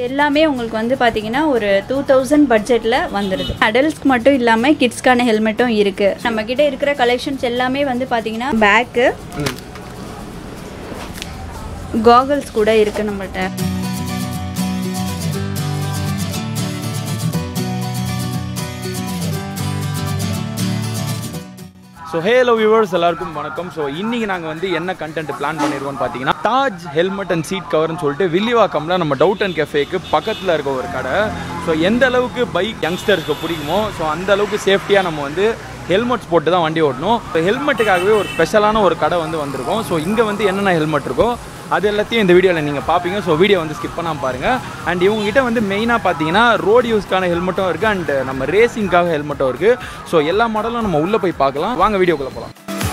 எல்லாமே உங்களுக்கு வந்து பார்த்தீங்கன்னா ஒரு டூ தௌசண்ட் பட்ஜெட்டில் வந்துடுது அடல்ட்ஸ்க்கு மட்டும் இல்லாமல் கிட்ஸ்க்கான ஹெல்மெட்டும் இருக்குது நம்மக்கிட்ட இருக்கிற கலெக்ஷன்ஸ் எல்லாமே வந்து பார்த்தீங்கன்னா பேக்கு காகல்ஸ் கூட இருக்குது நம்மள்ட்ட ஸோ ஹேலோ வியூவர்ஸ் எல்லாருக்கும் வணக்கம் ஸோ இன்னைக்கு நாங்கள் வந்து என்ன கண்டென்ட் பிளான் பண்ணியிருக்கோம்னு பார்த்தீங்கன்னா தாஜ் ஹெல்மெட் அண்ட் சீட் கவர்னு சொல்லிட்டு வில்லிவாக்கம்ல நம்ம டவுட் அண்ட் கெஃபேக்கு பக்கத்தில் இருக்க ஒரு கடை ஸோ எந்த அளவுக்கு பைக் யங்ஸ்டர்ஸ்க்கு பிடிக்குமோ ஸோ அந்த அளவுக்கு சேஃப்டியாக நம்ம வந்து ஹெல்மெட்ஸ் போட்டு தான் வண்டி ஓட்டணும் ஸோ ஹெல்மெட்டுக்காகவே ஒரு ஸ்பெஷலான ஒரு கடை வந்து வந்திருக்கும் ஸோ இங்கே வந்து என்னென்ன ஹெல்மெட் இருக்கோ அது எல்லாத்தையும் இந்த வீடியோவில் நீங்கள் பார்ப்பீங்க ஸோ வீடியோ வந்து ஸ்கிப் பண்ணாமல் பாருங்கள் அண்ட் இவங்ககிட்ட வந்து மெயினாக பார்த்தீங்கன்னா ரோடு யூஸ்க்கான ஹெல்மெட்டும் இருக்குது அண்ட் நம்ம ரேசிங்காக ஹெல்மெட்டும் இருக்குது ஸோ எல்லா மாடலும் நம்ம உள்ளே போய் பார்க்கலாம் வாங்க வீடியோக்குள்ளே போகலாம்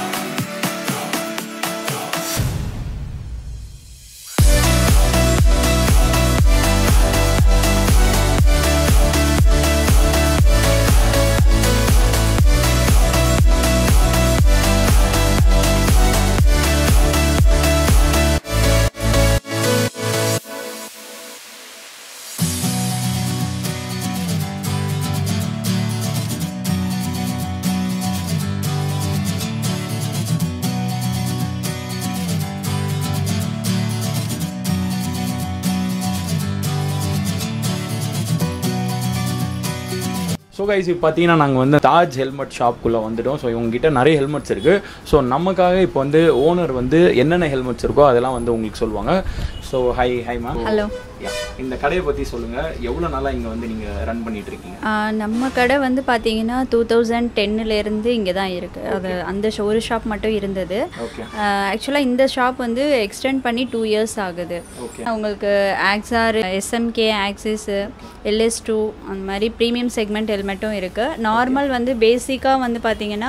ஸோ கைஸ் இப்போ பார்த்தீங்கன்னா நாங்கள் வந்து தாஜ் ஹெல்மெட் ஷாப்குள்ளே வந்துட்டோம் ஸோ இவங்ககிட்ட நிறைய ஹெல்மெட்ஸ் இருக்குது ஸோ நமக்காக இப்போ வந்து ஓனர் வந்து என்னென்ன ஹெல்மெட்ஸ் இருக்கோ அதெல்லாம் வந்து உங்களுக்கு சொல்லுவாங்க so hi hi ma'am hello இந்த கடையை பற்றி சொல்லுங்கள் எவ்வளோ நாளாக இங்கே வந்து நீங்கள் ரன் பண்ணிட்டு இருக்கீங்க நம்ம கடை வந்து பார்த்தீங்கன்னா டூ தௌசண்ட் டென்னுலேருந்து இங்கே தான் இருக்குது அது அந்த ஷோ- ஒரு ஷாப் மட்டும் இருந்தது ஓகே ஆக்சுவலாக இந்த ஷாப் வந்து எக்ஸ்டெண்ட் பண்ணி டூ இயர்ஸ் ஆகுது ஓகே உங்களுக்கு Axor SMK Axis LS two அந்த மாதிரி ப்ரீமியம் செக்மெண்ட் ஹெல்மெட்டும் இருக்குது நார்மல் வந்து பேசிக்காக வந்து பார்த்தீங்கன்னா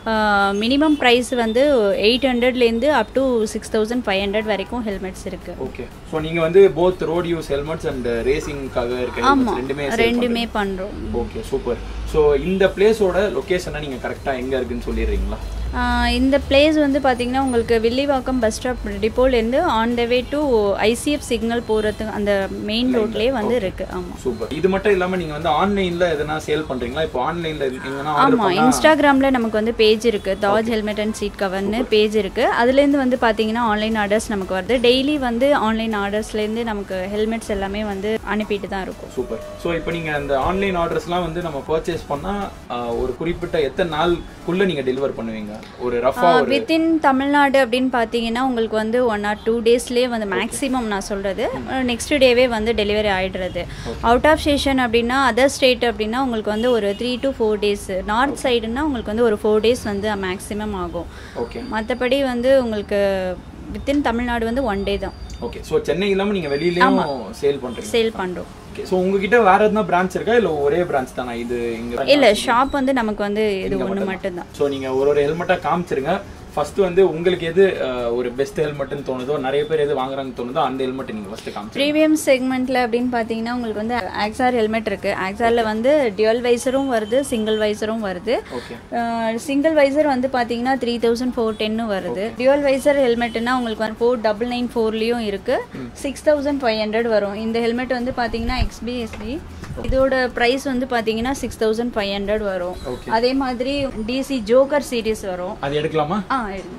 மினிமம் ப்ரைஸ் வந்து எயிட் ஹண்ட்ரட்லேருந்து up to six thousand five hundred வரைக்கும் ஹெல்மெட்ஸ் இருக்குது ஓகே ஸோ நீங்கள் வந்து both road use helmets and ரேசிங்காக இருக்க helmets ஆமாம் ரெண்டுமே ரெண்டுமே பண்ணுறோம் ஓகே சூப்பர் ஸோ இந்த பிளேஸோட லொக்கேஷனை நீங்கள் கரெக்டாக எங்கே இருக்குன்னு சொல்லிடுறீங்களா இந்த பிளேஸ் வந்து பார்த்தீங்கன்னா உங்களுக்கு வில்லிவாக்கம் பஸ் ஸ்டாப் டிப்போலேருந்து on the way to ICF signal போகிறதுக்கு அந்த மெயின் ரோட்லேயே வந்து இருக்குது ஆமாம் சூப்பர் இது மட்டும் இல்லாமல் நீங்கள் வந்து ஆன்லைனில் எதனா சேல் பண்ணுறீங்களா இப்போ ஆன்லைனில் எங்கன்னா ஆர்டர் ஆமாம் இன்ஸ்டாகிராமில் நமக்கு வந்து பேஜ் இருக்குது தாஜ் ஹெல்மெட் அண்ட் சீட் கவர்னு பேஜ் இருக்குது அதுலேருந்து வந்து பார்த்தீங்கன்னா ஆன்லைன் ஆர்டர்ஸ் நமக்கு வருது டெய்லி வந்து ஆன்லைன் ஆர்டர்ஸ்லேருந்து நமக்கு ஹெல்மெட்ஸ் எல்லாமே வந்து அனுப்பிட்டு தான் இருக்கும் சூப்பர் ஸோ இப்போ நீங்கள் அந்த ஆன்லைன் ஆர்டர்ஸ்லாம் வந்து நம்ம பர்ச்சேஸ் பண்ணால் ஒரு குறிப்பிட்ட எத்தனை நாளுக்குள்ளே நீங்கள் டெலிவர் பண்ணுவீங்க ஒரு ரஃபாக ஒரு வித்தின் தமிழ்நாடு அப்படின்னு பார்த்தீங்கன்னா உங்களுக்கு வந்து ஒன் ஆர் டூ டேஸ்லேயே வந்து மேக்ஸிமம் நான் சொல்கிறது நெக்ஸ்ட் டேவே வந்து டெலிவரி ஆகிடுறது அவுட் ஆஃப் ஸ்டேஷன் அப்படின்னா அதர் ஸ்டேட் அப்படின்னா உங்களுக்கு வந்து ஒரு three to four days north சைடுனா உங்களுக்கு வந்து ஒரு ஃபோர் டேஸ் வந்து மேக்ஸிமம் ஆகும் ஓகே மற்றபடி வந்து உங்களுக்கு வித்தின் தமிழ்நாடு வந்து ஒன் டே தான் ஓகே ஸோ சென்னை இல்லாமல் நீங்கள் வெளியிலயும் சேல் பண்ணுறீங்க சேல் பண்ணுறோம் ஓகே ஸோ உங்ககிட்ட வேற எதுனா பிரான்ச் இருக்கா இல்லை ஒரே பிரான்ச் தானா இது இங்கே இல்லை ஷாப் வந்து நமக்கு வந்து இது ஒன்று மட்டும்தான் ஸோ நீங்கள் ஒரு ஒரு ஹெல்மெட்டாக காமிச்சிருங்க ஃபர்ஸ்ட் வந்து உங்களுக்கு எது அஹ், ஒரு பெஸ்ட் ஹெல்மெட்னு தோணுதோ நிறைய பேர் எது வாங்குறாங்கன்னு தோணுதோ அந்த ஹெல்மெட் நீங்கள் ஃபர்ஸ்ட் காமிச்சிருங்க ப்ரீமியம் செக்மெண்ட்டில் அப்படின்னு பார்த்தீங்கன்னா உங்களுக்கு வந்து ஆக்ஸார் ஹெல்மெட் இருக்குது ஆக்ஸாரில் வந்து டியூவல் வைசரும் வருது சிங்கிள் வைசரும் வருது ஓகே சிங்கிள் வைசர் வந்து பார்த்தீங்கன்னா த்ரீ தௌசண்ட் ஃபோர் டென்னு வருது டியூவல் வைசர் ஹெல்மெட்னா உங்களுக்கு வந்து ஃபோர் டபுள் நைன் ஃபோர்லேயும் இருக்குது சிக்ஸ் தௌசண்ட் ஃபைவ் ஹண்ட்ரட் வரும் இந்த ஹெல்மெட் வந்து பார்த்தீங்கன்னா எக்ஸ்பிஎஸ்பி இதோட ப்ரைஸ் வந்து பார்த்தீங்கன்னா சிக்ஸ் தௌசண்ட் ஃபைவ் ஹண்ட்ரட் வரும் Okay. அதே மாதிரி டிசி ஜோக்கர் சீரிஸ் வரும் அது எடுக்கலாமா ஆ எடுங்க.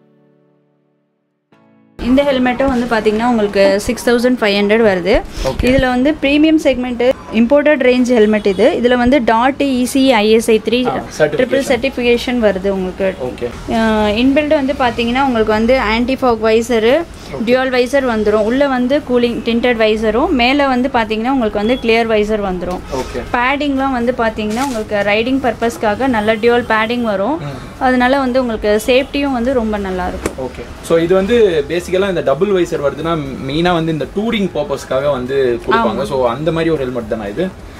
இந்த ஹெல்மெட்டும் வந்து பார்த்தீங்கன்னா உங்களுக்கு சிக்ஸ் தௌசண்ட் ஃபைவ் ஹண்ட்ரட் வருது இதில் வந்து premium segment imported range helmet இது இதில் வந்து DOT EC ISI three triple certification வருது உங்களுக்கு ஓகே இன்பில்டு வந்து பார்த்தீங்கன்னா உங்களுக்கு வந்து anti fog visor dual visor வந்துடும் உள்ளே வந்து கூலிங் டிண்டட் வைசரும் மேலே வந்து பார்த்தீங்கன்னா உங்களுக்கு வந்து கிளியர் வைசர் வந்துடும் ஓகே பேடிங்லாம் வந்து பார்த்தீங்கன்னா உங்களுக்கு ரைடிங் பர்பஸ்க்காக நல்ல டியூவல் பேடிங் வரும் அதனால வந்து உங்களுக்கு சேஃப்டியும் வந்து ரொம்ப நல்லா இருக்கும் ஓகே ஸோ இது வந்து பேசிக்கலாக இந்த டபுள் வைசர் வருதுன்னா மெயினாக வந்து இந்த டூரிங் பர்பஸ்க்காக வந்து கொடுப்பாங்க ஸோ அந்த மாதிரி ஒரு ஹெல்மெட் தானே இது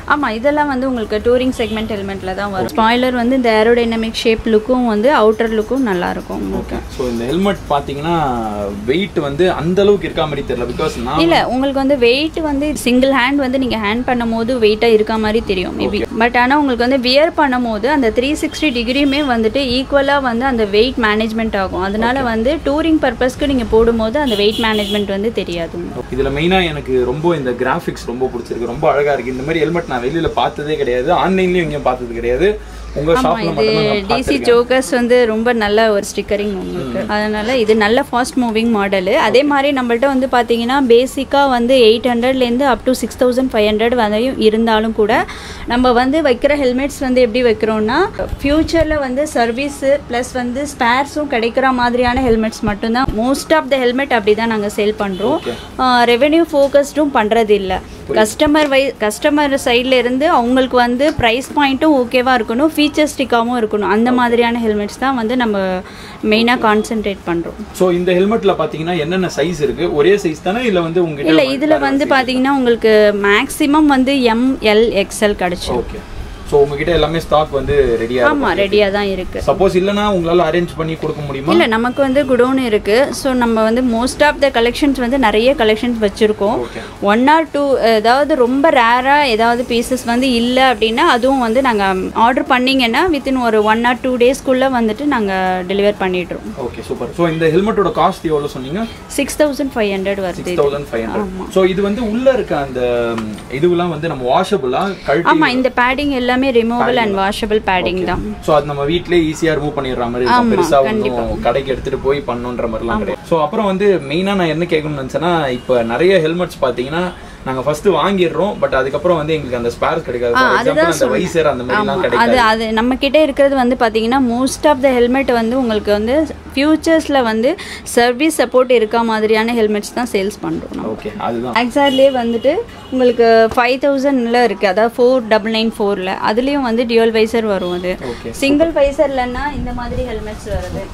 ஆமாம் இதெல்லாம் வந்து உங்களுக்கு டூரிங் செக்மெண்ட் ஹெல்மெட்டில் தான் வரும் ஸ்பாய்லர் வந்து இந்த ஏரோடைனமிக் ஷேப் லுக்கும் வந்து அவுட்டர் லுக்கும் நல்லாயிருக்கும் உங்களுக்கு ஸோ இந்த ஹெல்மெட் பார்த்தீங்கன்னா வெயிட் வந்து அந்த அளவுக்கு இருக்கா மாதிரி தெரியல பிகாஸ் நான் இல்லை உங்களுக்கு வந்து வெயிட் வந்து சிங்கிள் ஹேண்ட் வந்து நீங்கள் ஹேண்ட் பண்ணும்போது வெயிட்டாக இருக்க மாதிரி தெரியும் மேபி பட் ஆனால் உங்களுக்கு வந்து வியர் பண்ணும்போது அந்த த்ரீ சிக்ஸ்டி டிகிரியுமே வந்துட்டு ஈக்குவலாக வந்து அந்த வெயிட் மேனேஜ்மெண்ட் ஆகும் அதனால வந்து டூரிங் பர்பஸ்க்கு நீங்கள் போடும்போது அந்த வெயிட் மேனேஜ்மெண்ட் வந்து தெரியாது உங்களுக்கு. இதுல மெயினா எனக்கு ரொம்ப இந்த கிராஃபிக்ஸ் ரொம்ப பிடிச்சிருக்கு ரொம்ப அழகா இருக்கு இந்த மாதிரி ஹெல்மெட் நான் வெளியில பார்த்ததே கிடையாது ஆன்லைன்லயும் எங்கேயும் பார்த்தது கிடையாது உங்க ஷாப்ல இது மட்டும் நான் டிசி பார்த்திருக்கேன். ஜோக்கர்ஸ் வந்து ரொம்ப நல்ல ஒரு ஸ்டிக்கரிங் உங்களுக்கு அதனால இது நல்ல ஃபாஸ்ட் மூவிங் மாடலு அதே மாதிரி நம்மள்ட்ட வந்து பார்த்தீங்கன்னா பேசிக்காக வந்து எயிட் ஹண்ட்ரட்லேருந்து up to six thousand five hundred வரையும் இருந்தாலும் கூட நம்ம வந்து வைக்கிற ஹெல்மெட்ஸ் வந்து எப்படி வைக்கிறோம்னா ஃப்யூச்சரில் வந்து சர்வீஸு ப்ளஸ் வந்து ஸ்பேர்ஸும் கிடைக்கிற மாதிரியான ஹெல்மெட்ஸ் மட்டும்தான் மோஸ்ட் ஆஃப் த ஹெல்மெட் அப்படி தான் நாங்கள் சேல் பண்ணுறோம் ரெவென்யூ ஃபோக்கஸ்டும் பண்ணுறது இல்லை கஸ்டமர் வை கஸ்டமர் சைடில் இருந்து அவங்களுக்கு வந்து ப்ரைஸ் பாயிண்ட்டும் ஓகேவாக இருக்கணும் ஃபீச்சர்ஸ்டிக்காகவும் இருக்கணும் அந்த மாதிரியான ஹெல்மெட்ஸ் தான் வந்து நம்ம மெயினாக கான்சென்ட்ரேட் பண்ணுறோம் ஸோ இந்த ஹெல்மெட்ல பாத்தீங்கன்னா என்னென்ன சைஸ் இருக்கு ஒரே சைஸ் தானே இல்ல வந்து உங்ககிட்ட இல்லை இதில் வந்து பார்த்தீங்கன்னா உங்களுக்கு மேக்ஸிமம் வந்து எம்எல் எக்ஸ்எல் கிடச்சிடும் ஓகே ஸோ உங்ககிட்ட எல்லாமே ஸ்டாக் வந்து ரெடியா ஆமாம் ரெடியாக தான் இருக்குது சப்போஸ் இல்லைன்னா உங்களால அரேஞ்ச் பண்ணி கொடுக்க முடியுமா இல்லை நமக்கு வந்து குடோன் இருக்குது ஸோ நம்ம வந்து மோஸ்ட் ஆஃப் த கலெக்ஷன்ஸ் வந்து நிறைய கலெக்ஷன்ஸ் வச்சுருக்கோம் ஓகே ஒன் ஆர் டூ ஏதாவது ரொம்ப ரேராக ஏதாவது பீசஸ் வந்து இல்லை அப்படின்னா அதுவும் வந்து நாங்கள் ஆர்டர் பண்ணிங்கன்னா வித்தின் ஒரு ஒன் ஆர் டூ டேஸ்க்குள்ளே வந்துட்டு நாங்கள் டெலிவர் பண்ணிடுறோம் ஓகே சூப்பர் ஸோ இந்த ஹெல்மெட்டோட காஸ்ட் எவ்வளோ சொன்னீங்க சிக்ஸ் தௌசண்ட் ஃபைவ் ஹண்ட்ரட் வருது six thousand five hundred so இது வந்து உள்ள இருக்க அந்த ம், இதுவெல்லாம் வந்து நம்ம வாஷபிளா கழட்டி ஆமாம் இந்த பேடிங் எல்லாமே ரிமூவல் அண்ட் வாஷபிள் பேடிங் தான் ஸோ அது நம்ம வீட்லயே ஈஸியா ரிமூவ் பண்ணிடுற மாதிரி இருக்கும் பெருசா ஒன்றும் கடைக்கு எடுத்துட்டு போய் பண்ணணுன்ற மாதிரிலாம் கிடையாது ஸோ அப்புறம் வந்து மெயினா நான் என்ன கேட்கணும்னு நினைச்சேன்னா இப்போ நிறைய ஹெல்மெட்ஸ் பாத்தீங்கன்னா நாங்க ஃபர்ஸ்ட் வாங்கிடுறோம் பட் அதுக்கப்புறம் வந்து எங்களுக்கு அந்த ஸ்பேர்ஸ் கிடைக்காது ஃபார் எக்ஸாம்பிள் அந்த வைசர் அந்த மாதிரிலாம் கிடைக்காது அது அது நம்ம கிட்ட இருக்கிறது வந்து பார்த்தீங்கன்னா மோஸ்ட் ஆஃப் த ஹெல்மெட் வந்து உங்களுக்கு வந்து ஃபியூச்சர்ஸில் வந்து சர்வீஸ் சப்போர்ட் இருக்க மாதிரியான ஹெல்மெட்ஸ் தான் சேல்ஸ் பண்ணுறோம் நம்ம ஓகே அதுதான் எக்ஸாக்ட்லேயே வந்துட்டு உங்களுக்கு ஃபைவ் தௌசண்ட்ல இருக்குது அதாவது ஃபோர் டபுள் நைன் ஃபோரில் அதுலேயும் வந்து டியூல் வைசர் வரும் அது ஓகே சிங்கிள் வைசர்லன்னா இந்த மாதிரி ஹெல்மெட்ஸ் வருது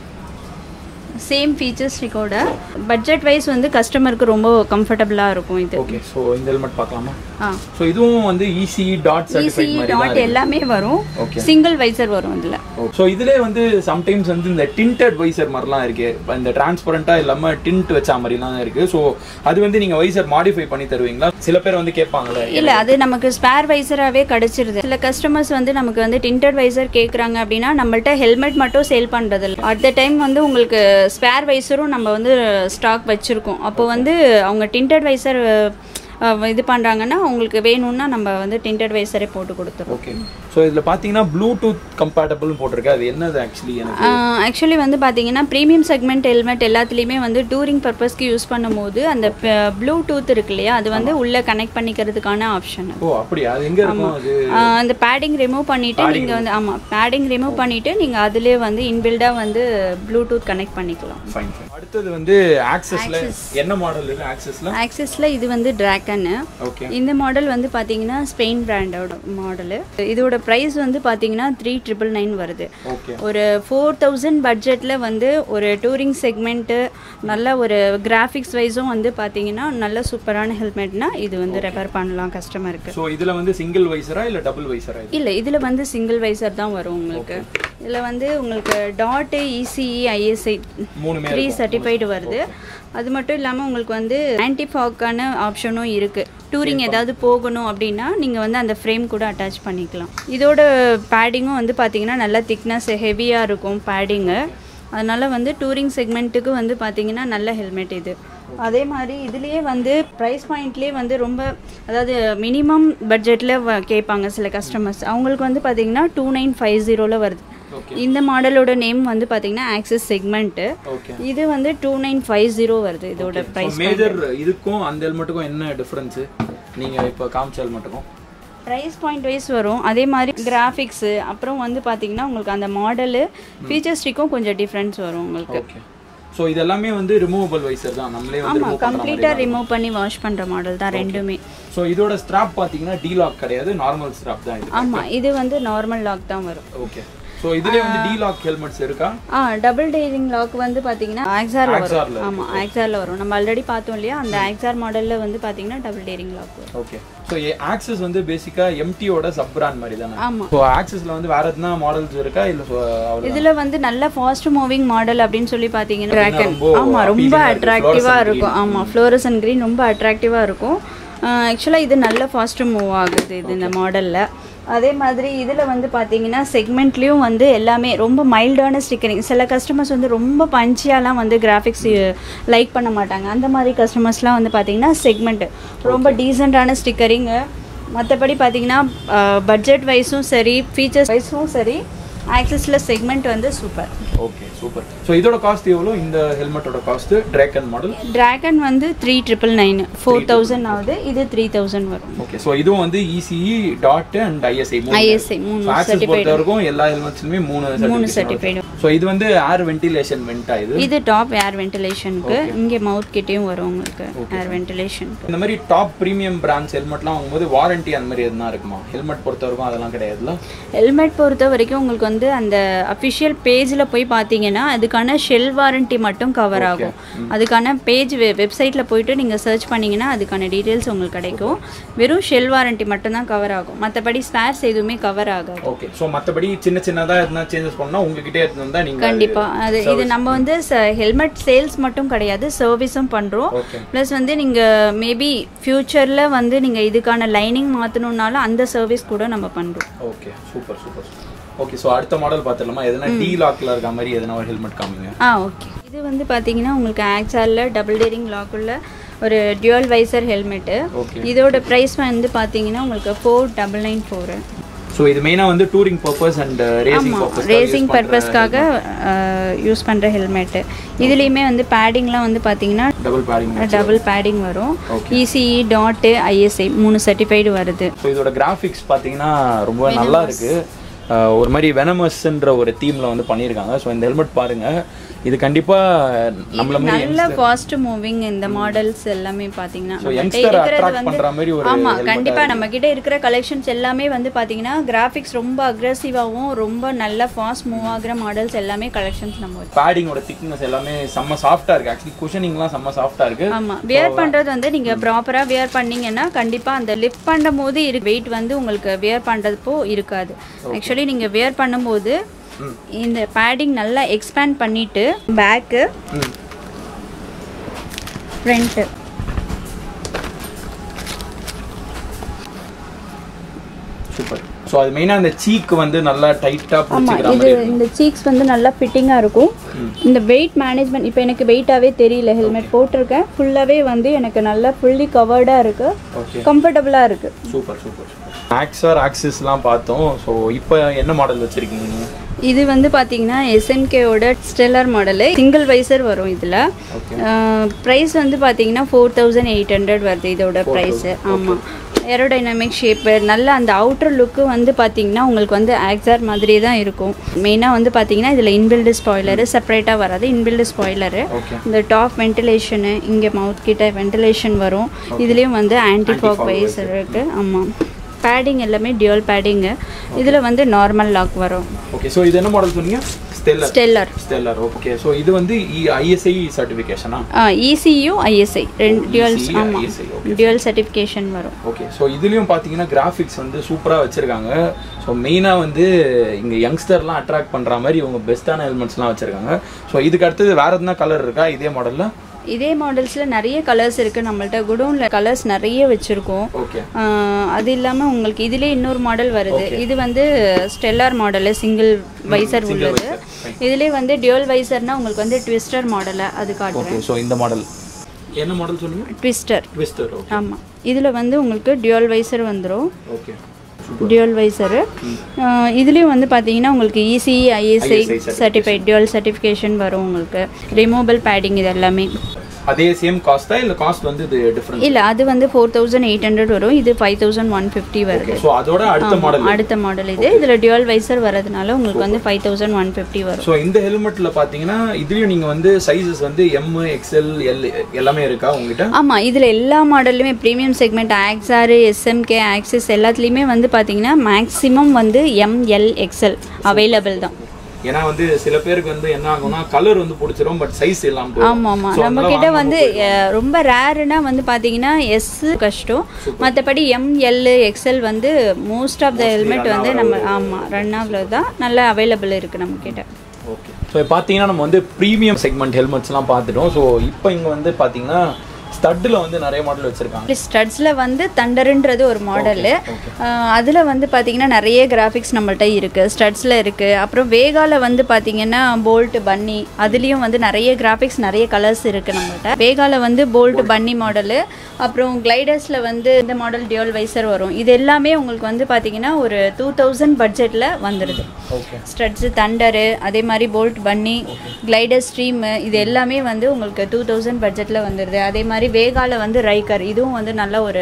சேம் ஃபீச்சர்ஸ் கூட பட்ஜெட் வைஸ் வந்து கஸ்டமருக்கு ரொம்ப கம்ஃபர்டபுளாக இருக்கும் இது ஓகே ஸோ இந்த ஹெல்மெட் பார்க்கலாமா ஆ ஸோ இதுவும் வந்து ஈசி டாட் ஈஸி சர்டிஃபைட் மாதிரி தான் டாட் எல்லாமே வரும் Okay. சிங்கிள் வைசர் வரும் இதில் ஸோ இதுலேயே வந்து சம்டைம்ஸ் வந்து இந்த டிண்டட் வைசர் மாதிரிலாம் இருக்கு இந்த டிரான்ஸ்பரண்ட்டாக இல்லாமல் டிண்ட் வச்ச மாதிரிலாம் இருக்கு ஸோ அது வந்து நீங்கள் வைசர் மாடிஃபை பண்ணி தருவீங்களா சில பேர் வந்து கேட்பாங்களே இல்ல அது நமக்கு ஸ்பேர் வைசராகவே கிடைச்சிருது சில கஸ்டமர்ஸ் வந்து நமக்கு வந்து டிண்டட் வைசர் கேட்குறாங்க அப்படின்னா நம்மள்ட்ட ஹெல்மெட் மட்டும் சேல் பண்ணுறது இல்லை அட் த டைம் வந்து உங்களுக்கு ஸ்பேர் வைசரும் நம்ம வந்து ஸ்டாக் வச்சுருக்கோம் அப்போ வந்து அவங்க டிண்டட் வைசர் இது பண்ணுறாங்கன்னா உங்களுக்கு வேணும்னா நம்ம வந்து டிண்டட் வைசரே போட்டு கொடுத்துருவோம் ஓகே ஸோ இதில் பார்த்தீங்கன்னா ப்ளூடூத் கம்பேட்டபிள்னு போட்டிருக்கு அது என்னது ஆக்சுவலி எனக்கு ஆக்சுவலி வந்து பார்த்தீங்கன்னா ப்ரீமியம் செக்மெண்ட் ஹெல்மெட் எல்லாத்துலேயுமே வந்து டூரிங் பர்பஸ்க்கு யூஸ் பண்ணும்போது அந்த ப்ளூடூத் இருக்கு இல்லையா அது வந்து உள்ளே கனெக்ட் பண்ணிக்கிறதுக்கான ஆப்ஷன் ஓ அப்படியா அது எங்கே இருக்கும் அது ஆஹ் அந்த பேடிங் ரிமூவ் பண்ணிட்டு நீங்க வந்து ஆமா பேடிங் ரிமூவ் பண்ணிட்டு நீங்க அதுலயே வந்து இன்பில்டா வந்து ப்ளூடூத் கனெக்ட் பண்ணிக்கலாம் ஃபைன் அடுத்தது வந்து ஆக்சஸ்ல என்ன மாடல் இருக்கு ஆக்சஸ்ல ஆக்சஸ்ல இது வந்து டிராகன்னு ஓகே இந்த மாடல் வந்து பாத்தீங்கன்னா ஸ்பெயின் பிராண்டோட மாடலு இதோட ப்ரைஸ் வந்து பாத்தீங்கன்னா த்ரீ ட்ரிபிள் நைன் வருது ஓகே ஒரு ஃபோர் தௌசண்ட் பட்ஜெட்டில் வந்து ஒரு டூரிங் செக்மெண்ட்டு நல்ல ஒரு கிராஃபிக்ஸ் வைஸும் வந்து பார்த்தீங்கன்னா நல்ல சூப்பரான ஹெல்மெட்னா இது வந்து ரெஃபர் பண்ணலாம் கஸ்டமருக்கு ஸோ இதில் வந்து சிங்கிள் வைசரா இல்லை டபுள் வைசரா இது இல்லை இதில் வந்து சிங்கிள் வைசர் தான் வரும் உங்களுக்கு இதில் வந்து உங்களுக்கு டாட்டு இசிஇ ஐஎஸ்ஐ மூணுமே த்ரீ சர்டிஃபைடு வருது அது மட்டும் இல்லாமல் உங்களுக்கு வந்து ஆன்டி ஃபாக்கான ஆப்ஷனும் இருக்குது டூரிங் ஏதாவது போகணும் அப்படின்னா நீங்கள் வந்து அந்த ஃப்ரேம் கூட அட்டாச் பண்ணிக்கலாம் இதோட பேடிங்கும் வந்து பார்த்தீங்கன்னா நல்லா திக்னஸ் ஹெவியாக இருக்கும் பேடிங்கு அதனால் வந்து டூரிங் செக்மெண்ட்டுக்கு வந்து பார்த்தீங்கன்னா நல்ல ஹெல்மெட் இது அதே மாதிரி இதுலேயே வந்து ப்ரைஸ் பாயிண்ட்லேயே வந்து ரொம்ப அதாவது மினிமம் பட்ஜெட்டில் கேட்பாங்க சில கஸ்டமர்ஸ் அவங்களுக்கு வந்து பார்த்தீங்கன்னா டூ நைன் ஃபைவ் ஜீரோவில் வருது ஓகே இந்த மாடலோட நேம் வந்து பார்த்தீங்கன்னா ஆக்சஸ் செக்மெண்ட்டு ஓகே இது வந்து டூ நைன் ஃபைவ் ஜீரோ வருது இதோட ப்ரைஸ் மேஜர் இதுக்கும் அந்த ஹெல்மெட்டுக்கும் என்ன டிஃப்ரென்ஸு நீங்கள் இப்போ காமிச்ச ஹெல்மெட்டுக்கும் ப்ரைஸ் பாயிண்ட் வைஸ் வரும் அதே மாதிரி கிராஃபிக்ஸு அப்புறம் வந்து பார்த்தீங்கன்னா உங்களுக்கு அந்த மாடலு ஃபீச்சர்ஸ்டிக்கும் கொஞ்சம் டிஃப்ரென்ஸ் வரும் உங்களுக்கு ஓகே ஸோ இது எல்லாமே வந்து ரிமூவபிள் வைசர் தான் நம்மளே வந்து ஆமாம் ரிமூவ் பண்ணுற கம்ப்ளீட்டாக ரிமூவ் பண்ணி வாஷ் பண்ணுற மாடல் தான் ரெண்டுமே ஸோ இதோட ஸ்ட்ராப் பார்த்தீங்கன்னா டி லாக் கிடையாது நார்மல் ஸ்ட்ராப் தான் இது ஆமாம் இது வந்து நார்மல் லாக் தான் வரும் ஓகே ஸோ இதுலேயே வந்து டி லாக் ஹெல்மெட்ஸ் இருக்கா ஆ டபுள் டேரிங் லாக் வந்து பார்த்தீங்கன்னா ஆக்ஸாரில் Axar-ல வரும் ஆமாம் ஆக்ஸாரில் வரும் நம்ம ஆல்ரெடி பார்த்தோம் இல்லையா அந்த ஆக்ஸார் மாடலில் வந்து பார்த்தீங்கன்னா டபுள் டேரிங் லாக் வரும் ஓகே ஸோ ஆக்சஸ் வந்து பேசிக்காக எம்டியோட சப் பிராண்ட் மாதிரி தானே ஆமாம் ஸோ ஆக்சஸில் வந்து வேற எதுனா மாடல்ஸ் இருக்கா இல்லை அவ்வளோ இதில் வந்து நல்ல ஃபாஸ்ட் மூவிங் மாடல் அப்படின்னு சொல்லி பார்த்தீங்கன்னா ட்ராகன் ரொம்ப ஆமாம் ரொம்ப appealing-ஆ இருக்கு. அட்ராக்டிவாக Fluorescent இருக்கும் ஆமாம் ஃப்ளோரசன் க்ரீன் ரொம்ப அட்ராக்டிவாக இருக்கும் ஆக்சுவலாக இது நல்ல ஃபாஸ்ட் மூவ் ஆகுது இது இந்த மாடலில் அதே மாதிரி இதில் வந்து பார்த்தீங்கன்னா செக்மெண்ட்லேயும் வந்து எல்லாமே ரொம்ப மைல்டான ஸ்டிக்கரிங் சில கஸ்டமர்ஸ் வந்து ரொம்ப பஞ்சியாலாம் வந்து கிராஃபிக்ஸ் லைக் பண்ண மாட்டாங்க அந்த மாதிரி கஸ்டமர்ஸ்லாம் வந்து பார்த்தீங்கன்னா செக்மெண்ட் ரொம்ப டீசெண்டான ஸ்டிக்கரிங்கு மற்றபடி பார்த்தீங்கன்னா பட்ஜெட் வைஸும் சரி ஃபீச்சர்ஸ் வைஸும் சரி ஆக்சஸில் செக்மெண்ட் வந்து சூப்பர் ஓகே சூப்பர் ஸோ இதோட காஸ்ட் எவ்வளோ இந்த ஹெல்மெட்டோட காஸ்ட் ட்ராக்கன் மாடல் டிராகன் வந்து three triple nine four thousand ஆகுது இது த்ரீ தௌசண்ட் வரும் ஓகே ஸோ இதுவும் வந்து ECE dot and ISI ISI மூணு ஆக்சஸ் பொறுத்த வரைக்கும் எல்லா ஹெல்மெட்ஸ்லுமே மூணு மூணு சர்டிஃபிகேட் சர்டிஃபைடு ஸோ இது வந்து ஏர் வென்டிலேஷன் வெண்டா இது இது டாப் ஏர் வென்டிலேஷனுக்கு இங்கே மவுத் கிட்டேயும் வரும் உங்களுக்கு ஏர் வென்டிலேஷனுக்கு இந்த மாதிரி டாப் ப்ரீமியம் பிராண்ட்ஸ் ஹெல்மெட்லாம் வாங்கும்போது வாரண்டி அந்த மாதிரி எதுனா இருக்குமா ஹெல்மெட் பொறுத்த வரைக்கும் அதெல்லாம் கிடையாதுல்ல ஹெல்மெட் பொறுத்த வரைக்கும் உங்களுக்கு வந்து அந்த அஃபிஷியல் பேஜில் போய் பார்த்தீங்கன்னா அதுக்கான ஷெல் வாரண்டி மட்டும் கவர் ஆகும் அதுக்கான பேஜ் வெப்சைட்டில் போயிட்டு நீங்கள் சர்ச் பண்ணீங்கன்னா அதுக்கான டீட்டெயில்ஸ் உங்களுக்கு கிடைக்கும் வெறும் ஷெல் வாரண்டி மட்டும்தான் கவர் ஆகும் மற்றபடி ஸ்பேர்ஸ் எதுவுமே கவர் ஆகாது ஓகே ஸோ மற்றபடி சின்ன சின்னதாக எதுனா சேஞ்சஸ் பண்ணா உங்ககிட்டே எடுத்து வந்தால் நீங்கள் கண்டிப்பா அது இது நம்ம வந்து ஹெல்மெட் சேல்ஸ் மட்டும் கிடையாது சர்வீஸும் பண்றோம் ஓகே ப்ளஸ் வந்து நீங்க மேபி ஃபியூச்சர்ல வந்து நீங்க இதுக்கான லைனிங் மாத்தணும்னாலும் அந்த சர்வீஸ் கூட நம்ம பண்றோம் okay super super okay so அடுத்த மாடல் பார்த்துடலாமா எதனா டி லாக்ல இருக்க மாதிரி எதனா ஒரு ஹெல்மெட் காமிங்க ஆ ஓகே இது வந்து பாத்தீங்கன்னா உங்களுக்கு ஆக்சாலில் டபுள் டேரிங் லாக்குள்ள ஒரு டியூவல் வைசர் ஹெல்மெட்டு ஓகே இதோட ப்ரைஸ் வந்து பாத்தீங்கன்னா உங்களுக்கு four double nine four so இது மெயினாக வந்து touring purpose and racing purpose racing பர்பஸ்க்காக யூஸ் பண்ணுற ஹெல்மெட்டு இதுலேயுமே வந்து பேடிங்லாம் வந்து பார்த்தீங்கன்னா டபுள் பேரிங் டபுள் பேடிங் வரும் இசிஇ டாட்டு ஐஎஸ்ஐ மூணு சர்டிஃபைடு வருது ஸோ இதோட கிராஃபிக்ஸ் பார்த்தீங்கன்னா ரொம்ப நல்லா இருக்கு அஹ் ஒரு மாதிரி வெனமஸ்ன்ற ஒரு தீம்ல வந்து பண்ணியிருக்காங்க ஸோ இந்த ஹெல்மெட் பாருங்க இது கண்டிப்பா நம்மள மாதிரி நல்ல ஃபாஸ்ட் மூவிங் இந்த மாடல்ஸ் எல்லாமே பார்த்தீங்கன்னா ஸோ நம்மகிட்ட யங்ஸ்டர் இருக்கிறது அட்ராக்ட் வந்து பண்ற மாதிரி ஒரு ஆமா கண்டிப்பா நம்ம கிட்ட இருக்கிற கலெக்ஷன்ஸ் எல்லாமே வந்து பாத்தீங்கன்னா கிராஃபிக்ஸ் ரொம்ப அக்ரெசிவாகவும் ரொம்ப நல்ல ஃபாஸ்ட் மூவ் ஆகுற மாடல்ஸ் எல்லாமே கலெக்ஷன்ஸ் நம்ம வச்சிருக்கோம். பேடிங்கோட திக்னஸ் எல்லாமே செம்ம சாஃப்டா இருக்கு ஆக்சுவலி குஷனிங்லாம் செம்ம சாஃப்டா இருக்கு ஆமா வியர் பண்றது வந்து நீங்க ப்ராப்பரா வியர் பண்ணீங்கன்னா கண்டிப்பா அந்த லிஃப்ட் பண்ணும்போது இருக்கு வெயிட் வந்து உங்களுக்கு வியர் பண்றப்போ இருக்காது ஆக்சுவலி நீங்க வியர் பண்ணும்போது இந்த பேடிங் நல்லா எக்ஸ்பேண்ட் பண்ணிட்டு பேக்கு ம் ஃப்ரண்ட்டு சூப்பர் ஸோ அது மெயினாக அந்த சீக் வந்து நல்லா டைட்டாக ஆமா பிடிச்சிக்கிற இது மாதிரி இந்த சீக்ஸ் வந்து நல்லா ஃபிட்டிங்காக இருக்கும் இந்த வெயிட் மேனேஜ்மெண்ட் இப்போ எனக்கு வெயிட்டாகவே தெரியல ஹெல்மெட் போட்டிருக்கேன் ஃபுல்லாகவே வந்து எனக்கு நல்லா ஃபுல்லி கவர்டாக இருக்கு ஓகே கம்ஃபர்டபுளாக இருக்கு சூப்பர் சூப்பர் ஆக்ஸார் ஆக்சிஸ்லாம் பார்த்தோம் ஸோ இப்போ என்ன மாடல் வச்சிருக்கீங்க நீங்க இது வந்து பார்த்தீங்கன்னா எஸ்என்கேவோட ஸ்டெல்லர் மாடலு சிங்கிள் வைசர் வரும் இதில் ஓகே ப்ரைஸ் வந்து பார்த்தீங்கன்னா ஃபோர் தௌசண்ட் எயிட் ஹண்ட்ரட் வருது இதோட ப்ரைஸு ஆமாம் ஏரோடைனமிக் ஷேப்பு நல்ல அந்த அவுட்டர் லுக்கு வந்து பார்த்தீங்கன்னா உங்களுக்கு வந்து ஆக்ஸார் மாதிரி தான் இருக்கும் மெயினாக வந்து பார்த்தீங்கன்னா இதில் இன்பில்டு ஸ்பாய்லரு செப்பரேட்டாக வராது இன்பில்டு ஸ்பாய்லரு ஓகே இந்த டாப் வென்டிலேஷனு இங்கே மவுத் கிட்ட வென்டிலேஷன் வரும் இதுலேயும் வந்து ஆன்டிஃபாக் வைஸ் இருக்கு ஆமாம் பேடிங் எல்லாமே டியூவல் பேடிங்கு இதில் வந்து நார்மல் லாக் வரும் ஓகே ஸோ இது என்ன மாடல் சொன்னீங்க stellar stellar stellar okay so இது வந்து ஐஎஸ்ஐ சர்டிஃபிகேஷனா இசியு ஐஎஸ்ஐ ரெண்டு டியூவல்ஸ் ECU, ஆமாம் ISI, okay. டியூவல் சர்டிஃபிகேஷன் வரும் ஓகே ஸோ இதுலேயும் பார்த்தீங்கன்னா கிராஃபிக்ஸ் வந்து சூப்பராக வச்சுருக்காங்க ஸோ மெயினாக வந்து இங்கே யங்ஸ்டர்லாம் அட்ராக்ட் பண்ணுற மாதிரி இவங்க பெஸ்ட்டான ஹெல்மெட்ஸ்லாம் வச்சுருக்காங்க ஸோ இதுக்கு அடுத்தது வேறு எதுனா கலர் இருக்கா இதே மாடலில் இதே மாடல்ஸில் நிறைய கலர்ஸ் இருக்குது நம்மள்ட்ட குடோனில் கலர்ஸ் நிறைய வச்சுருக்கோம் ஓகே அது இல்லாமல் உங்களுக்கு இதிலே இன்னொரு மாடல் வருது இது வந்து ஸ்டெல்லார் மாடலு சிங்கிள் வைசர் உள்ளது இதுலேயே வந்து டியூவல் வைசர்னா உங்களுக்கு வந்து ட்விஸ்டர் மாடலை அது காட்டுறேன் ஓகே ஸோ இந்த மாடல் என்ன மாடல் சொன்னீங்க ட்விஸ்டர் விஸ்டர் ஓகே ஆமாம் இதில் வந்து உங்களுக்கு டியூவல் வைசர் வந்துடும் ஓகே டியூவல் வைசரு இதுலேயும் வந்து பார்த்தீங்கன்னா உங்களுக்கு EC ISI ISI certified dual certification வரும் உங்களுக்கு ரிமூவபிள் பேடிங் இது எல்லாமே அதே சேம் காஸ்டா இல்ல காஸ்ட் வந்து இது டிஃபரன்ஸ் இல்லை அது வந்து ஃபோர் தௌசண்ட் எயிட் ஹண்ட்ரட் வரும் இது ஃபைவ் தௌசண்ட் ஒன் ஃபிஃப்டி வருது ஸோ அதோட அடுத்த மாடல் அடுத்த மாடல் இது இதில் டியூவல் வைசர் வரதுனால உங்களுக்கு வந்து ஃபைவ் தௌசண்ட் ஒன் ஃபிஃப்டி வரும் ஸோ இந்த ஹெல்மெட்ல பாத்தீங்கன்னா இதுலயும் நீங்க வந்து சைஸஸ் வந்து எம் எக்ஸ்எல் எல் எல்லாமே இருக்கா உங்ககிட்ட ஆமாம் இதில் எல்லா மாடல்லையுமே premium segment Axor SMK Axxis எல்லாத்துலேயுமே வந்து பார்த்தீங்கன்னா மேக்ஸிமம் வந்து எம்எல் எக்ஸ்எல் அவைலபிள் தான் ஏன்னா வந்து சில பேருக்கு வந்து என்ன ஆகும்னா கலர் வந்து பிடிச்சிரும் பட் சைஸ் இல்லாம போயிடும். ஆமாம் ஆமாம் So, நம்ம அதெல்லாம் கிட்ட வாங்காம வந்து அஹ், ரொம்ப ரேருனா வந்து பார்த்தீங்கன்னா எஸ் கஷ்டம் மற்றபடி எம்எல் எக்ஸ்எல் வந்து மோஸ்ட் ஆஃப் த ஹெல்மெட் வந்து நம்ம ஆமாம் ரன் ஆகுறது தான் நல்லா அவைலபிள் இருக்குது நம்ம கிட்ட ஓகே ஸோ பார்த்தீங்கன்னா நம்ம வந்து ப்ரீமியம் செக்மெண்ட் ஹெல்மெட்ஸ்லாம் பார்த்துட்டோம் ஸோ இப்போ இங்கே வந்து பார்த்தீங்கன்னா ஸ்டட்டில் வந்து நிறைய மாடல் வச்சுருக்காங்க ஸ்டட்ஸில் வந்து தண்டருன்றது ஒரு மாடலு அதில் வந்து பார்த்தீங்கன்னா நிறைய கிராஃபிக்ஸ் நம்மள்ட்ட இருக்குது ஸ்டட்ஸில் இருக்குது அப்புறம் வேகால வந்து பார்த்தீங்கன்னா போல்ட் பன்னி அதுலேயும் வந்து நிறைய கிராஃபிக்ஸ் நிறைய கலர்ஸ் இருக்குது நம்மள்ட்ட வேகால வந்து போல்ட் பன்னி மாடலு அப்புறம் கிளைடர்ஸில் வந்து இந்த மாடல் டியூல் வைசர் வரும் இது எல்லாமே உங்களுக்கு வந்து பார்த்தீங்கன்னா ஒரு டூ தௌசண்ட் பட்ஜெட்டில் வந்துடுது ஓகே ஸ்ட்ரட்ஸு தண்டரு அதே மாதிரி போல்ட் பன்னி கிளைடர் ஸ்ட்ரீமு இது எல்லாமே வந்து உங்களுக்கு டூ தௌசண்ட் பட்ஜெட்டில் வந்துடுது அதே மாதிரி வேகால வந்து ரைக்கர் இதுவும் வந்து நல்ல ஒரு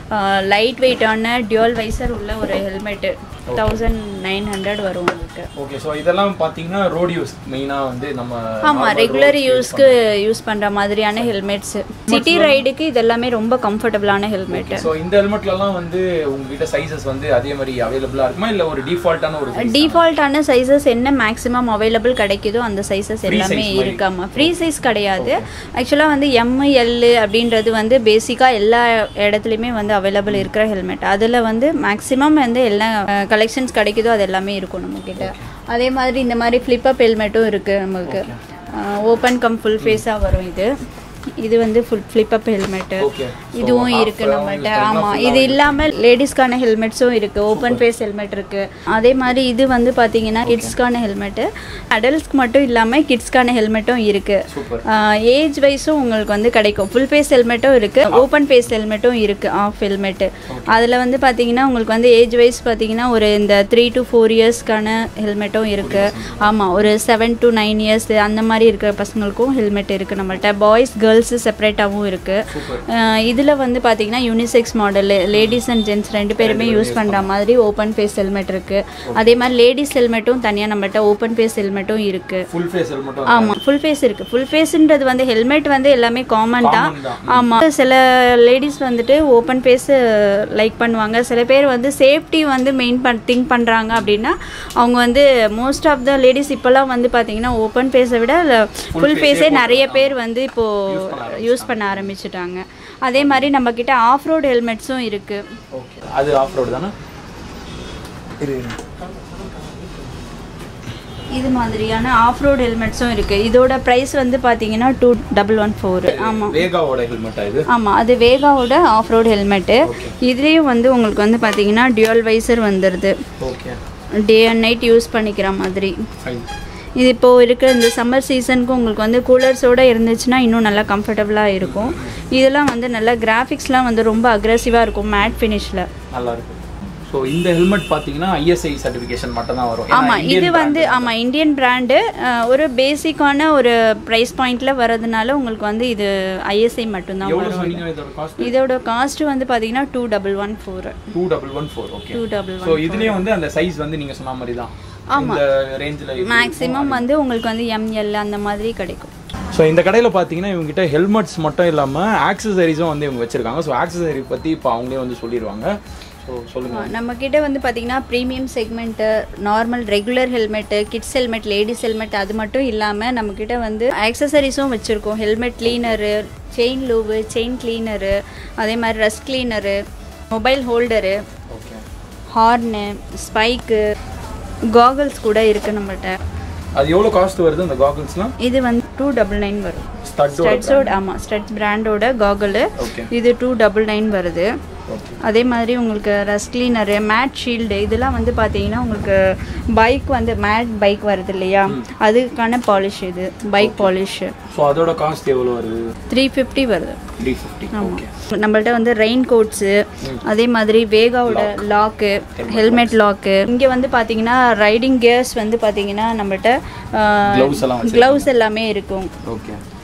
லைட் வெயிட்டான டியூல் வைசர் உள்ள ஒரு ஹெல்மெட்டு தௌசண்ட் நைன் ஹண்ட்ரட் வரும் உங்களுக்கு ஓகே ஸோ இதெல்லாம் பார்த்தீங்கன்னா ரோட் யூஸ் மெயினாக வந்து நம்ம ஆமாம் ரெகுலர் யூஸ்க்கு யூஸ் பண்ணுற மாதிரியான ஹெல்மெட்ஸ் சிட்டி ரைடுக்கு இது எல்லாமே ரொம்ப கம்ஃபர்டபுளான ஹெல்மெட்டு ஸோ இந்த ஹெல்மெட்லலாம் வந்து உங்ககிட்ட சைஸஸ் வந்து அதே மாதிரி அவைலபிளாக இருக்குமா இல்லை ஒரு டிஃபால்ட்டான ஒரு size? டிஃபால்ட்டான சைஸஸ் என்ன மேக்ஸிமம் அவைலபிள் கிடைக்குதோ அந்த சைஸஸ் எல்லாமே இருக்காமா ஃப்ரீ சைஸ் கிடையாது ஆக்சுவலாக வந்து எம் எல் அப்படின்றது வந்து பேசிக்காக எல்லா இடத்துலையுமே வந்து அவைலபிள் இருக்கிற ஹெல்மெட் அதில் வந்து மேக்ஸிமம் வந்து எல்லா கலெக்ஷன்ஸ் கிடைக்குதோ அது எல்லாமே இருக்கும் நம்மக்கிட்ட அதே மாதிரி இந்த மாதிரி ஃப்ளிப்அப் ஹெல்மெட்டும் இருக்குது நமக்கு ஓப்பன் கம் ஃபுல் ஃபேஸாக வரும் இது இது வந்து ஃபுல் ஃப்ளிப்அப் ஹெல்மெட்டு Okay. இதுவும் half இருக்கு round நம்மகிட்ட use பண்ணலாம், ஆமாம் full இது இல்லாமல் லேடிஸ்க்கான ஹெல்மெட்ஸும் இருக்கு ஓப்பன் ஃபேஸ் ஹெல்மெட் இருக்கு அதே மாதிரி இது வந்து பார்த்தீங்கன்னா கிட்ஸ்க்கான ஹெல்மெட்டு அடல்ட்ஸ்க்கு மட்டும் இல்லாமல் கிட்ஸ்க்கான ஹெல்மெட்டும் இருக்கு சூப்பர் ஏஜ் வைஸும் உங்களுக்கு வந்து கிடைக்கும் ஃபுல் ஃபேஸ் ஹெல்மெட்டும் இருக்கு ஓப்பன் ஃபேஸ் ஹெல்மெட்டும் இருக்கு ஆஃப் ஹெல்மெட்டு அதில் வந்து பார்த்தீங்கன்னா உங்களுக்கு வந்து ஏஜ் வைஸ் பார்த்தீங்கன்னா ஒரு இந்த த்ரீ டு ஃபோர் இயர்ஸ்க்கான ஹெல்மெட்டும் இருக்கு ஆமாம் ஒரு செவன் டு நைன் இயர்ஸ் அந்த மாதிரி இருக்கிற பசங்களுக்கும் ஹெல்மெட் இருக்கு நம்மள்ட்ட பாய்ஸ் கேர்ள்ஸு செப்பரேட்டாகவும் இருக்கு இதில் வந்து பார்த்தீங்கன்னா unisex model ladies and gents ரெண்டு பேருமே யூஸ் பண்ணுற மாதிரி ஓப்பன் ஃபேஸ் ஹெல்மெட் இருக்கு அதே மாதிரி லேடிஸ் ஹெல்மெட்டும் தனியாக நம்மள்ட்ட ஓப்பன் ஃபேஸ் ஹெல்மெட்டும் இருக்கு ஃபுல் ஃபேஸ் ஹெல்மெட்டும் ஆமாம் ஃபுல் ஃபேஸ் இருக்குது ஃபுல் ஃபேஸ்ன்றது வந்து ஹெல்மெட் வந்து எல்லாமே காமன் தான் Common தான். ஆமாம் சில லேடிஸ் வந்துட்டு ஓப்பன் ஃபேஸ் லைக் பண்ணுவாங்க சில பேர் வந்து சேஃப்டி வந்து மெயின் பண் திங்க் பண்ணுறாங்க அப்படின்னா அவங்க வந்து மோஸ்ட் ஆஃப் த லேடிஸ் இப்போல்லாம் வந்து பார்த்தீங்கன்னா ஓப்பன் ஃபேஸை விட ஃபுல் ஃபேஸே நிறைய பேர் வந்து இப்போது யூஸ் பண்ண ஆரம்பிச்சிட்டாங்க அதே மாதிரி நம்மக்கிட்ட ஆஃப் ரோடு ஹெல்மெட்ஸும் இருக்குது ஓகே அது ஆஃப் ரோடு தானே இது இது மாதிரியான ஆஃப் ரோடு ஹெல்மெட்ஸும் இருக்குது இதோட ப்ரைஸ் வந்து பார்த்தீங்கன்னா டூ டபுள் ஒன் ஃபோர் ஆமாம் வேகாவோட ஹெல்மெட்டா இது ஆமாம் அது வேகாவோட ஆஃப் ரோடு ஹெல்மெட்டு இதுலேயும் வந்து உங்களுக்கு வந்து பார்த்தீங்கன்னா டியூல் வைசர் வந்துடுது okay day and night use பண்ணிக்கிற மாதிரி ஃபைன் இது இப்போது இருக்கிற இந்த சம்மர் சீசனுக்கு உங்களுக்கு வந்து கூலர்ஸோடு இருந்துச்சுன்னா இன்னும் நல்லா கம்ஃபர்டபுளாக இருக்கும் இதெல்லாம் வந்து நல்லா கிராஃபிக்ஸ்லாம் வந்து ரொம்ப அக்ரெசிவாக இருக்கும் மேட் ஃபினிஷில் நல்லா இருக்கு ஸோ இந்த ஹெல்மெட் பார்த்தீங்கன்னா ஐஎஸ்ஐ சர்டிஃபிகேஷன் மட்டும் தான் வரும் ஏன்னா ஆமாம் Indian இது brand. வந்து ஆமாம் இந்தியன் பிராண்டு ஒரு பேசிக்கான ஒரு ப்ரைஸ் பாயிண்டில் வரதுனால உங்களுக்கு வந்து இது ஐஎஸ்ஐ மட்டும்தான் எவ்வளோ வரும் சொன்னீங்க இதோட காஸ்ட் இதோட காஸ்ட் வந்து பார்த்தீங்கன்னா two double one four two double one four okay two double so இதுலேயே வந்து அந்த சைஸ் வந்து நீங்கள் சொன்ன மாதிரி தான் இந்த ரேஞ்சில் மேக்ஸிமம் வந்து உங்களுக்கு வந்து எம்எல் அந்த மாதிரி கிடைக்கும் ஸோ இந்த கடையில் பார்த்தீங்கன்னா இவங்ககிட்ட ஹெல்மெட்ஸ் மட்டும் இல்லாமல் ஆக்சசரிஸும் வந்து இவங்க வச்சுருக்காங்க ஸோ ஆக்சசரி பற்றி இப்போ அவங்களே வந்து சொல்லிடுவாங்க ஸோ சொல்லுங்கள் நம்ம கிட்ட வந்து பார்த்தீங்கன்னா premium segment normal regular helmet kids helmet ladies helmet அது மட்டும் இல்லாமல் நம்மக்கிட்ட வந்து ஆக்சசரிஸும் வச்சுருக்கோம் helmet cleaner chain lube chain cleaner அதே மாதிரி rust cleaner mobile holder okay horn spike goggles கூட இருக்குது நம்மகிட்ட அது எவ்வளோ காஸ்ட் வருது அந்த காகுல்ஸ்லாம் இது வந்து டூ டபுள் நைன் வரும் ஸ்டட்டோட ஸ்டட்ஸோட ஆமாம் ஸ்டட்ஸ் பிராண்டோட காகலு ஓகே இது டூ டபுள் நைன் வருது ஓகே அதே மாதிரி உங்களுக்கு ரஸ்ட் கிளீனரு மேட் ஷீல்டு இதெல்லாம் வந்து பார்த்தீங்கன்னா உங்களுக்கு பைக் வந்து மேட் பைக் வருது இல்லையா அதுக்கான பாலிஷ் இது பைக் பாலிஷ் ஸோ அதோட காஸ்ட் எவ்வளோ வருது த்ரீ ஃபிஃப்டி வருது த்ரீ ஃபிஃப்டி ஓகே நம்மள்ட்ட வந்து ரெயின் கோட்ஸு அதே மாதிரி வேகாவோட லாக்கு ஹெல்மெட் லாக்கு இங்கே வந்து பார்த்தீங்கன்னா ரைடிங் கியர்ஸ் வந்து பார்த்தீங்கன்னா நம்மள்ட்ட Gloves எல்லாம் க்ளவுஸ் எல்லாமே இருக்கும் okay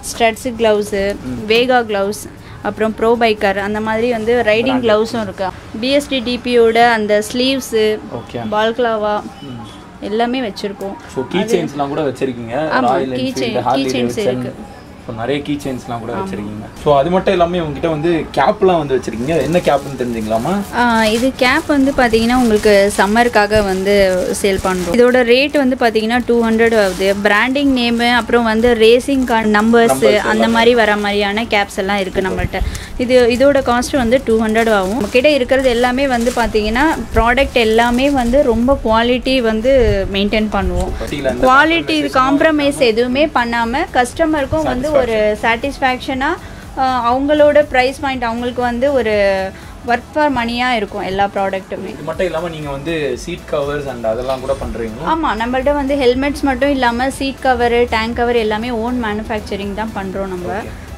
Studds gloves Vega gloves அப்புறம் ப்ரோ பைக்கர் அந்த மாதிரி வந்து ரைடிங் க்ளவுஸும் இருக்கு பிஎஸ்டி டிபியோட அந்த ஸ்லீவ்ஸு ஓகே பால்க்லாவா எல்லாமே வச்சுருக்கோம் ஸோ கீ செயின்ஸ்லாம் கூட வச்சிருக்கீங்க ஆமா, Royal key chain- Enfield key Harley chains Davidson இருக்கு. ஸோ நிறைய கீ செயின்ஸ்லாம் கூட வச்சிருக்கீங்க ஸோ அது மட்டும் இல்லாமல் உங்ககிட்ட வந்து கேப்லாம் வந்து வச்சிருக்கீங்க அது என்ன கேப்னு தெரிஞ்சுக்கலாமா இது கேப் வந்து பார்த்தீங்கன்னா உங்களுக்கு சம்மருக்காக வந்து சேல் பண்ணுறோம் இதோட ரேட் வந்து பார்த்தீங்கன்னா டூ ஹண்ட்ரட் ஆகுது பிராண்டிங் நேமு அப்புறம் வந்து ரேசிங் நம்பர்ஸு அந்த மாதிரி வர மாதிரியான கேப்ஸ் எல்லாம் இருக்குது நம்மள்ட்ட இது இதோட காஸ்ட் வந்து டூ ஹண்ட்ரட் ஆகும் நம்மக்கிட்ட இருக்கிறது எல்லாமே வந்து பார்த்தீங்கன்னா ப்ராடக்ட் எல்லாமே வந்து ரொம்ப குவாலிட்டி வந்து மெயின்டைன் பண்ணுவோம் பட்டியில் அந்த குவாலிட்டி காம்ப்ரமைஸ் எதுவுமே பண்ணாமல் கஸ்டமருக்கும் வந்து ஒரு சாட்டிஸ்ஃபேக்ஷனாக அவங்களோட ப்ரைஸ் பாயிண்ட் அவங்களுக்கு வந்து ஒரு ஒர்க் ஃபார் மணியாக இருக்கும் எல்லா ப்ராடக்ட்டுமே இது மட்டும் இல்லாமல் நீங்கள் வந்து சீட் கவர்ஸ் அண்ட் அதெல்லாம் கூட பண்ணுறீங்களா ஆமாம் நம்மள்ட்ட வந்து ஹெல்மெட்ஸ் மட்டும் இல்லாமல் சீட் கவரு டேங்க் கவர் எல்லாமே ஓன் மேனுஃபேக்சரிங் தான் பண்ணுறோம் நம்ம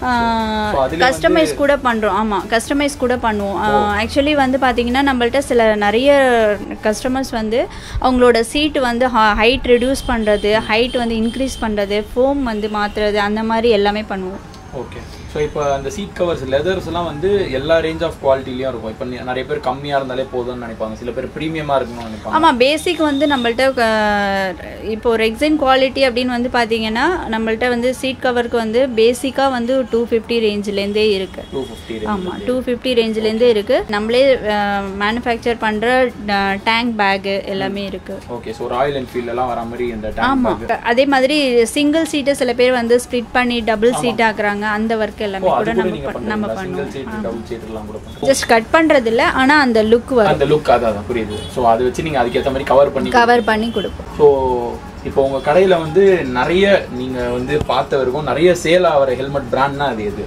So, அதுல கஸ்டமைஸ் கூட பண்ணுறோம் ஆமாம் கஸ்டமைஸ் கூட பண்ணுவோம் ஆக்சுவலி வந்து பார்த்தீங்கன்னா நம்மள்ட்ட சில நிறைய கஸ்டமர்ஸ் வந்து அவங்களோட சீட் வந்து ஹைட் ரெடியூஸ் பண்ணுறது ஹைட் வந்து இன்க்ரீஸ் பண்ணுறது ஃபோம் வந்து மாற்றுறது அந்த மாதிரி எல்லாமே பண்ணுவோம் ஓகே ஸோ இப்போ அந்த சீட் கவர்ஸ் லெதர்ஸ்லாம் வந்து எல்லா ரேஞ்ச் ஆஃப் குவாலிட்டிலையும் இருக்கும் இப்போ நிறைய பேர் கம்மியாக இருந்தாலே போதும்னு நினைப்பாங்க சில பேர் ப்ரீமியமாக இருக்கணும்னு நினைப்பாங்க ஆமாம் பேசிக் வந்து நம்மள்ட்ட அஹ், இப்போ ஒரு எக்ஸைன் குவாலிட்டி அப்படின்னு வந்து பார்த்தீங்கன்னா நம்மள்ட்ட வந்து சீட் கவருக்கு வந்து பேசிக்காக வந்து டூ ஃபிஃப்டி ரேஞ்சிலேருந்தே இருக்குது டூ ஃபிஃப்டி ஆமாம் டூ ஃபிஃப்டி ரேஞ்சிலேருந்தே இருக்குது நம்மளே மேனுஃபேக்சர் பண்ணுற டேங்க் பேகு எல்லாமே இருக்குது ஓகே ஸோ ராயல் என்ஃபீல்டெல்லாம் வர மாதிரி இந்த டேங்க் ஆமாம் அதே மாதிரி சிங்கிள் சீட்டை சில பேர் வந்து ஸ்ப்ளிட் பண்ணி டபுள் சீட் ஆக்குறாங்க அந்த ஒர்க் எல்லாமே அது கூட கூட நம்ம நீங்கள் பண்- நம்ம பண்ணுறீங்களா பண்ணுவோம் சிங்கிள் சீட் டபுள் சீட்லாம் கூட பண்ணுறோம் ஜஸ்ட் கட் பண்ணுறது இல்லை ஆனால் அந்த லுக் வரும் அந்த லுக் அதான் அதான் புரியுது ஸோ அதை வச்சு நீங்கள் அதுக்கேற்ற மாதிரி கவர் பண்ணி கவர் பண்ணி கொடுப்போம் ஸோ இப்போ உங்கள் கடையில் வந்து நிறைய நீங்கள் வந்து பார்த்த வரைக்கும் நிறைய சேல் ஆகிற ஹெல்மெட் பிராண்ட்னா அது எது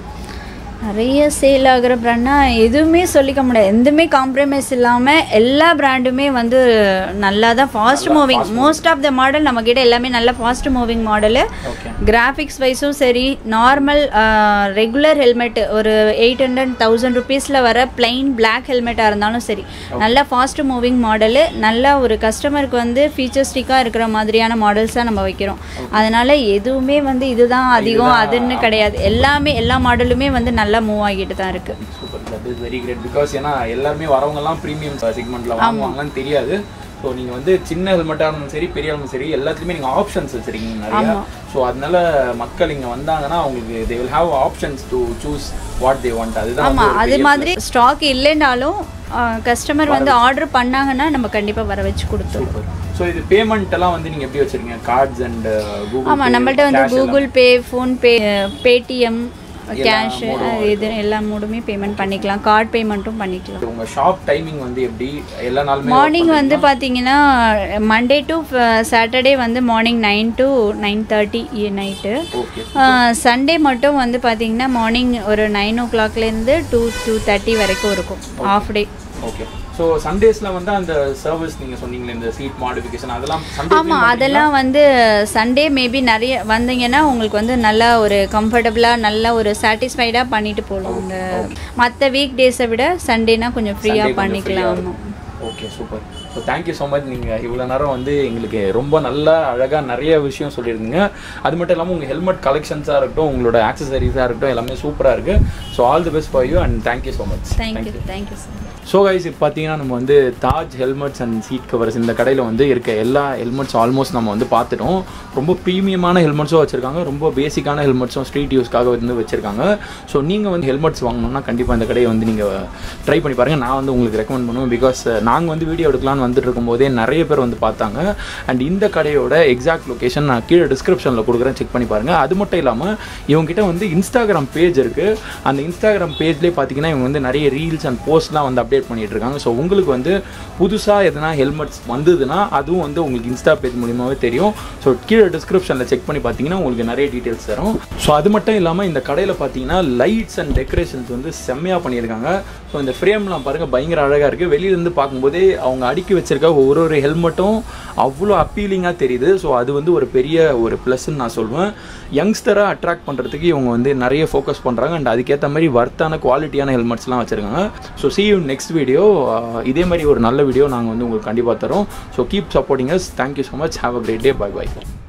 நிறைய சேல் ஆகிற பிராண்ட்னா எதுவுமே சொல்லிக்க முடியாது எதுவுமே காம்ப்ரமைஸ் இல்லாமல் எல்லா பிராண்டுமே வந்து நல்லா தான் fast moving most of the model நம்மக்கிட்ட எல்லாமே நல்ல fast moving model okay graphics வைஸும் சரி நார்மல் ரெகுலர் ஹெல்மெட் ஒரு எயிட் ஹண்ட்ரட் தௌசண்ட் ருபீஸில் வர பிளைன் பிளாக் ஹெல்மெட்டாக இருந்தாலும் சரி நல்ல ஃபாஸ்ட் மூவிங் மாடலு நல்ல ஒரு கஸ்டமருக்கு வந்து ஃபீச்சர்ஸ்டிக்காக இருக்கிற மாதிரியான மாடல்ஸ் தான் நம்ம வைக்கிறோம் அதனால் எதுவுமே வந்து இதுதான் அதிகம் அதுன்னு கிடையாது எல்லாமே எல்லா மாடலுமே வந்து நல்லா மூவ் ஆகிட்டு தான் இருக்குது super that is very great because ஏன்னா எல்லாருமே வரவங்கலாம் ப்ரீமியம் செக்மெண்ட்டில் வாங்குவாங்களான்னு தெரியாது ஸோ நீங்கள் வந்து சின்ன ஹெல்மெட்டாக இருந்தாலும் சரி பெரிய ஹெல்மெட் சரி எல்லாத்துலேயுமே நீங்கள் ஆப்ஷன்ஸ் வச்சுருக்கீங்க நிறையா ஸோ அதனால மக்கள் இங்கே வந்தாங்கன்னா அவங்களுக்கு they will have options to choose what they want அதுதான் வந்து ஆமாம் அது மாதிரி ஸ்டாக் இல்லைனாலும் கஸ்டமர் வந்து ஆர்டர் பண்ணாங்கன்னா நம்ம கண்டிப்பாக வர வச்சு கொடுத்துருவோம் சூப்பர் ஸோ இது பேமெண்ட் எல்லாம் வந்து நீங்கள் எப்படி வச்சுருக்கீங்க கார்ட்ஸ் அண்ட் கூகுள் ஆமாம் நம்மள்ட்ட வந்து Google Pay PhonePe Paytm cash இது எல்லா மூடுமே பேமெண்ட் பண்ணிக்கலாம் கார்ட் பேமெண்ட்டும் பண்ணிக்கலாம் உங்கள் ஷாப் டைமிங் வந்து எப்படி எல்லா நாளுமே மார்னிங் வந்து பார்த்தீங்கன்னா மண்டே டு சாட்டர்டே வந்து morning nine to nine thirty night okay Sunday மட்டும் வந்து பார்த்தீங்கன்னா மார்னிங் ஒரு நைன் ஓ கிளாக்லேருந்து டூ டூ தேர்ட்டி வரைக்கும் இருக்கும் ஆஃப் டே ஓகே ஸோ சண்டேஸில் வந்து அந்த சர்வீஸ் நீங்கள் சொன்னீங்களே இந்த சீட் மாடிஃபிகேஷன் அதெல்லாம் சண்டே ஆமாம் அதெல்லாம் வந்து சண்டே மேபி நிறைய வந்தீங்கன்னா உங்களுக்கு வந்து நல்லா ஒரு கம்ஃபர்டபுளாக நல்ல ஒரு சாட்டிஸ்ஃபைடாக பண்ணிட்டு போகலாம் மற்ற வீக் டேஸை விட சண்டேனா கொஞ்சம் ஃப்ரீயாக பண்ணிக்கலாம் ஆமாம் okay super so thank you so much நீங்கள் இவ்வளோ நேரம் வந்து எங்களுக்கு ரொம்ப நல்லா அழகாக நிறைய விஷயம் சொல்லியிருந்தீங்க அது மட்டும் இல்லாமல் உங்கள் ஹெல்மெட் கலெக்ஷன்ஸாக இருக்கட்டும் உங்களோட ஆக்சசரிஸாக இருக்கட்டும் எல்லாமே சூப்பராக இருக்குது so all the best for you and thank you so much thank you thank you sir so guys இப்போ பார்த்தீங்கன்னா நம்ம வந்து Taj helmets and seat covers இந்த கடையில் வந்து இருக்க எல்லா ஹெல்மெட்ஸ் ஆல்மோஸ்ட் நம்ம வந்து பார்த்துட்டோம் ரொம்ப ப்ரீமியமான ஹெல்மெட்ஸும் வச்சுருக்காங்க ரொம்ப பேசிக்கான ஹெல்மெட்ஸும் ஸ்ட்ரீட் யூஸ்க்காக வந்து வச்சுருக்காங்க ஸோ நீங்கள் வந்து ஹெல்மெட்ஸ் வாங்கணும்னா கண்டிப்பாக இந்த கடையை வந்து நீங்கள் ட்ரை பண்ணி பாருங்கள் நான் வந்து உங்களுக்கு ரெக்கமெண்ட் பண்ணுவேன் பிகாஸ் நாங்கள் வந்து வீடியோ எடுக்கலாம்னு வந்துட்டு இருக்கும்போதே நிறைய பேர் வந்து பார்த்தாங்க அண்ட் இந்த கடையோட எக்ஸாக்ட் லொகேஷன் நான் கீழே டிஸ்கிரிப்ஷனில் கொடுக்குறேன் செக் பண்ணி பாருங்கள் அது மட்டும் இல்லாமல் இவங்ககிட்ட வந்து இன்ஸ்டாகிராம் பேஜ் இருக்குது அந்த இன்ஸ்டாகிராம் பேஜ்லேயே பார்த்தீங்கன்னா இவங்க வந்து நிறைய ரீல்ஸ் அண்ட் போஸ்ட்லாம் வந்து அப்டேட் பண்ணிட்டு இருக்காங்க ஸோ உங்களுக்கு வந்து புதுசாக எதனா ஹெல்மெட்ஸ் வந்ததுன்னா அதுவும் வந்து உங்களுக்கு இன்ஸ்டா பேஜ் மூலியமாகவே தெரியும் ஸோ கீழே டிஸ்கிரிப்ஷனில் செக் பண்ணி பார்த்தீங்கன்னா உங்களுக்கு நிறைய டீட்டெயில்ஸ் தரும் ஸோ அது மட்டும் இல்லாமல் இந்த கடையில் பார்த்தீங்கன்னா லைட்ஸ் அண்ட் டெக்கரேஷன்ஸ் வந்து செம்மையாக பண்ணியிருக்காங்க ஸோ இந்த ஃப்ரேம்லாம் பாருங்கள் பயங்கர அழகாக இருக்குது வெளியிலேருந்து பார்க்கும்போதே அவங்க அடுக்கி வச்சிருக்க ஒரு ஒரு ஹெல்மெட்டும் அவ்வளோ அப்பீலிங்காக தெரியுது ஸோ அது வந்து ஒரு பெரிய ஒரு ப்ளஸ்ன்னு நான் சொல்லுவேன் யங்ஸ்டரை அட்ராக்ட் பண்ணுறதுக்கு இவங்க வந்து நிறைய ஃபோக்கஸ் பண்ணுறாங்க அண்ட் அதுக்கேற்ற மாதிரி வர்த்தான குவாலிட்டியான ஹெல்மெட்ஸ்லாம் வச்சுருக்காங்க so see you next video இதே மாதிரி ஒரு நல்ல வீடியோ நாங்கள் வந்து உங்களுக்கு கண்டிப்பாக தரோம் so keep supporting us thank you so much have a great day bye by